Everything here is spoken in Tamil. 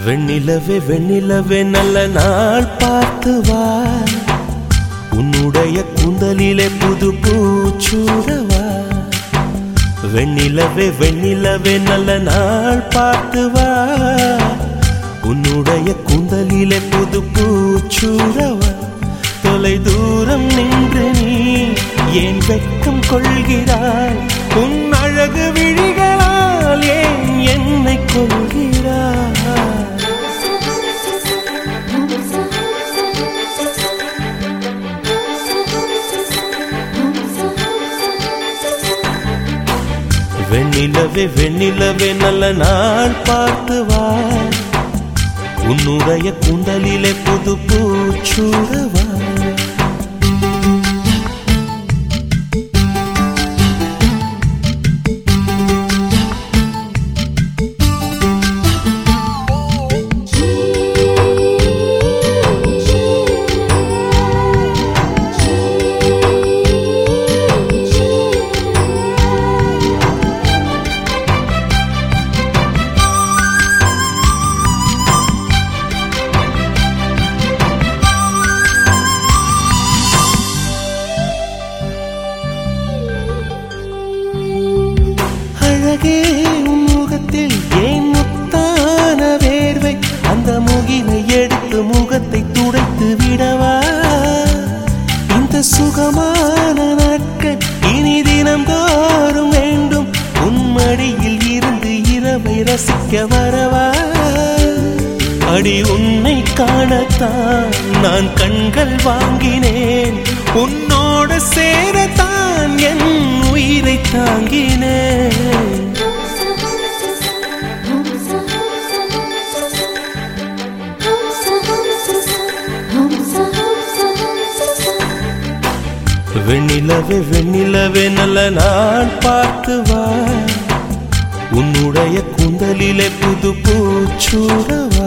வெண்ணிலவே வெண்ணிலவே நல்ல நாள் பார்த்து வா உன்னுடைய கூந்தலிலே புது பூச்சூடவா வெண்ணிலவே வெண்ணிலவே நல்ல நாள் பார்த்து வா உன்னுடைய கூந்தலிலே புது பூச்சூடவா தொலை தூரம் நின்று நீ ஏன் வெட்கம் கொள்கிறாய் உன் அழகு விழிகளால் ஏன் என்னை கொள்கிறாய் வெண்ணிலவே வெண்ணிலவே நல்ல நாள் பார்த்து வா உன்னுடைய குண்டலிலே புது பூச்சூடவா அழகே உன் முகத்தில் ஏன் முத்தான வேர்வை அந்த முகிலை எடுத்து முகத்தை துடைத்து விடவா இந்த சுகமான நாட்கள் இனி தினம்தோறும் வேண்டும் உன் மடியில் இருந்து இரவை ரசிக்க வரவா அடி உன்னை காணத்தான் நான் கண்கள் வாங்கினேன் உன்னோட சேரத்தான் என் உயிரை தாங்கினேன் வெண்ணிலவே வெண்ணிலவே நல்ல நாள் பார்த்து வா உன்னுடைய கூந்தலிலே புது பூச்சூடவா